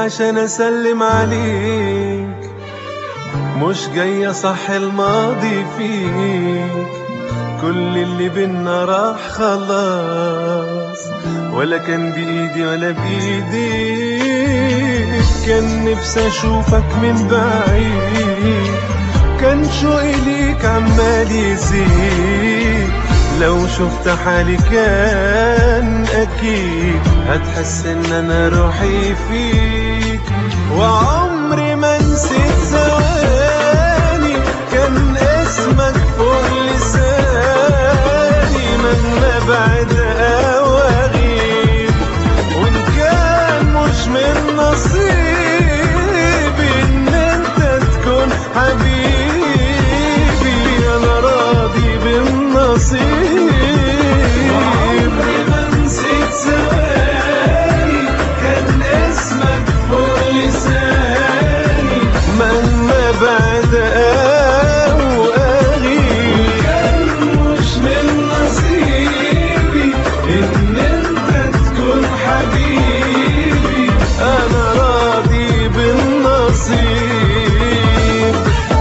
عشان اسلم عليك مش جاي صح الماضي فيك كل اللي بينا راح خلاص ولا كان بإيدي ولا بإيديك كان نفسي أشوفك من بعيد كان شوقي ليك عمال يزيد لو شفت حالي كان أكيد هتحس إن أنا روحي فيك وعمري ما نسيت ثواني كان اسمك فوق لساني مهما بعد أو أغيب وإن كان مش من نصيبي إن أنت تكون حبيبي أنا راضي بالنصيب وعمري ما نسيت ثواني كان اسمك فوق لساني مهما بعد أو أغيب كان مش من نصيبي إن أنت تكون حبيبي أنا راضي بالنصيب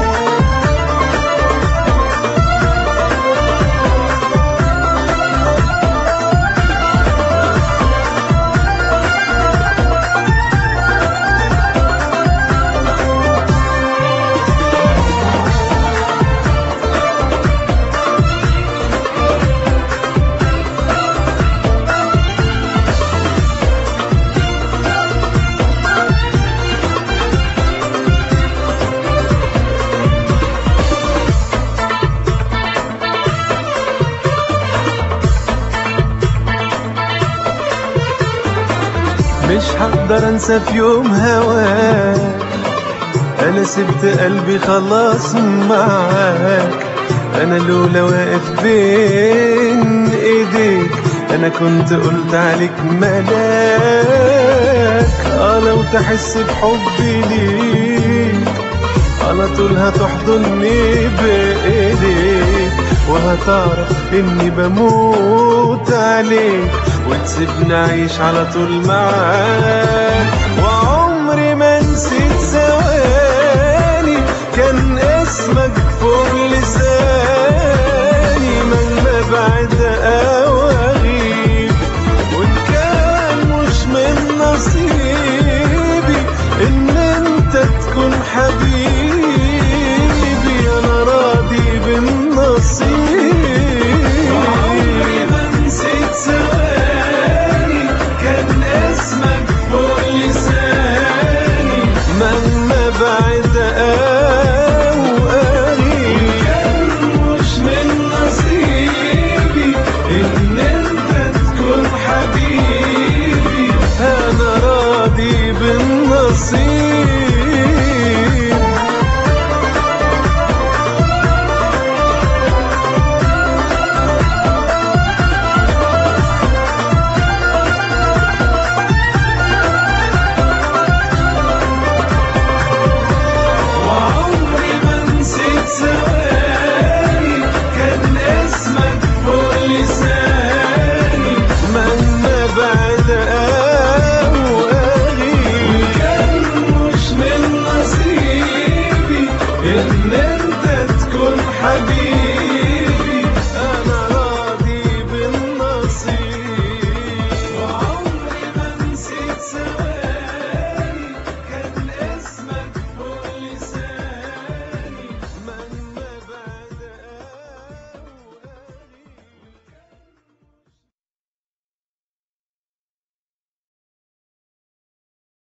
مش هقدر انسى في يوم هواك انا سبت قلبي خلاص معاك انا لولا واقف بين ايديك انا كنت قلت عليك ملاك اه لو تحس بحبي ليك على طول هتحضني بايديك وهتعرف اني بموت عليك وتسيبني اعيش على طول معاك وعمري ما نسيت ثواني كان اسمك فوق لساني مهما بعد او اغيب وان كان مش من نصيبي ان انت تكون حبيبي انا راضي بالنصيب وعمري ما نسيت ثواني كان اسمك فوق لساني مهما بعد او اغيب كان مش من نصيبي ان انت تكون حبيبي انا راضي بالنصيب وعمري ما نسيت ثواني كان اسمك فوق لساني مهما بعد او اغيب كان مش من نصيبي ان انت تكون حبيبي